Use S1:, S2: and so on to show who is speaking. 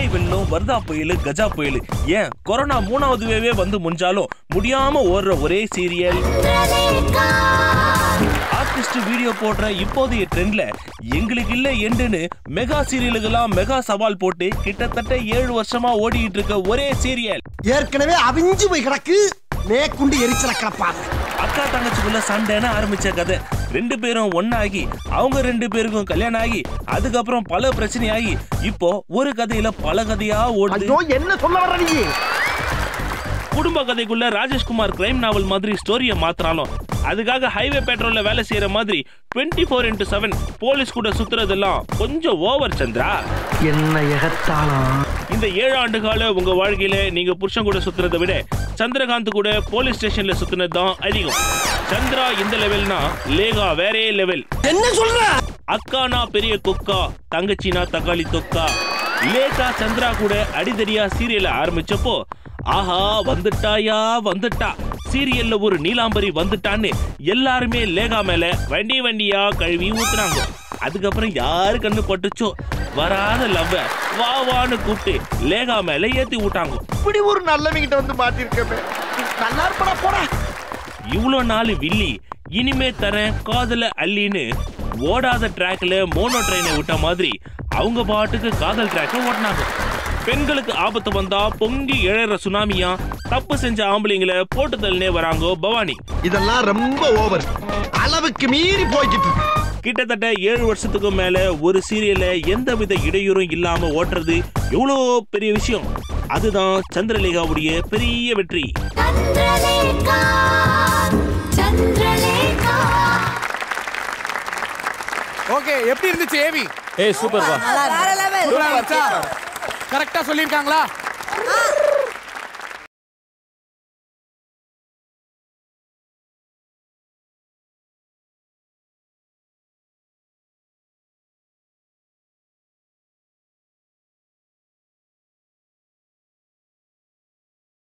S1: வெள்ளம் வர்தா புயல் கஜா புயல் ஏன் கொரோனா மூணாவது வேவே வந்து முடிஞ்சாலும் முடியாம ஓடுற ஒரே சீரியல் ஆர்டிஸ்ட் வீடியோ போடுற இப்போதைய ட்ரெண்ட்ல எங்களுக்கு இல்ல எண்டுன்னு மெகா சீரியலுக்கெல்லாம் மெகா சவால் போட்டு கிட்டத்தட்ட ஏழு வருஷமா ஓடிட்டு இருக்க ஒரே சீரியல்
S2: ஏற்கனவே அவிஞ்சு போய் கிடக்கு மேற்குண்டு எரிச்சல கிடப்பாங்க
S1: அக்கா தங்கச்சிக்குள்ள சண்டைன்னு ஆரம்பிச்ச கதை ரெண்டு பேரும் ஒண்ணாகி அவங்க ரெண்டு பேருக்கும் கல்யாணம் ஆகி அதுக்கப்புறம் பல பிரச்சனையாகி இப்போ ஒரு கதையில பல கதையா ஓடுது
S2: ஐயோ என்ன சொல்ல வர்ற நீ
S1: குடும்ப கதைக்குள்ள ராஜேஷ்குமார் கிரைம் நாவல் மாதிரி ஸ்டோரியை மாத்தினாலும் அதுக்காக ஹைவே பெட்ரோல்ல வேலை செய்யற மாதிரி twenty four into seven police கூட சுத்துறதெல்லாம் கொஞ்சம் ஓவர் சந்திரா
S2: என்ன எகத்தாளம்
S1: இந்த ஏழு ஆண்டு கால உங்க வாழ்க்கையில நீங்க புருஷன் கூட சுத்துறதை விட சந்திரகாந்த் கூட போலீஸ் ஸ்டேஷன்ல சுத்துனது தான் அதிகம் சந்திரா இந்த லெவல்னா லேகா வேறே லெவல்
S2: என்ன சொல்ற
S1: அக்கானா பெரிய கொக்கா தங்கச்சினா தக்காளி தொக்கா லேகா சந்திரா கூட அடிதடியா சீரியல ஆரம்பிச்சப்போ ஆஹா வந்துட்டாயா வந்துட்டா சீரியல்ல ஒரு நீலாம்பரி வந்துட்டான்னு எல்லாருமே லேகா மேல வண்டி வண்டியா கழுவி ஊத்துனாங்க அதுக்கப்புறம் யாரு கண்ணு பட்டுச்சோ வராத லவ்வ வா வான்னு கூப்பிட்டு லேகா மேல ஏத்தி விட்டாங்க
S2: இப்படி ஒரு நல்லவங்கிட்ட வந்து மாட்டிருக்கமே நல்லா இருப்படா போடா
S1: இவ்வளோ நாள் வில்லி இனிமே தரேன் காதல அள்ளின்னு ஓடாத ட்ராக்ல மோனோ ட்ரெயினை விட்ட மாதிரி அவங்க பாட்டுக்கு காதல் ட்ராக்கை ஓட்டினாங்க பெண்களுக்கு ஆபத்து வந்தா பொங்கி எழற சுனாமியா தப்பு செஞ்ச ஆம்பளைங்களை போட்டு தள்ளினே வராங்க பவானி
S2: இதெல்லாம் ரொம்ப ஓவர் அளவுக்கு மீறி போய்கிட்டு இருக்கு.
S1: கிட்டத்தட்ட ஏழு வருஷத்துக்கு மேல ஒரு சீரியல எந்தவித இடையூறும் இல்லாம ஓட்டுறது எவ்வளோ பெரிய விஷயம் அதுதான் சந்திரலேகாவுடைய பெரிய வெற்றி
S3: சந்திரலேகா சந்திரலேகா
S4: ஓகே எப்படி இருந்துச்சு ஏவி
S5: ஏய் சூப்பர் பா
S6: வேற லெவல்
S4: கரெக்டா சொல்லிருக்காங்களா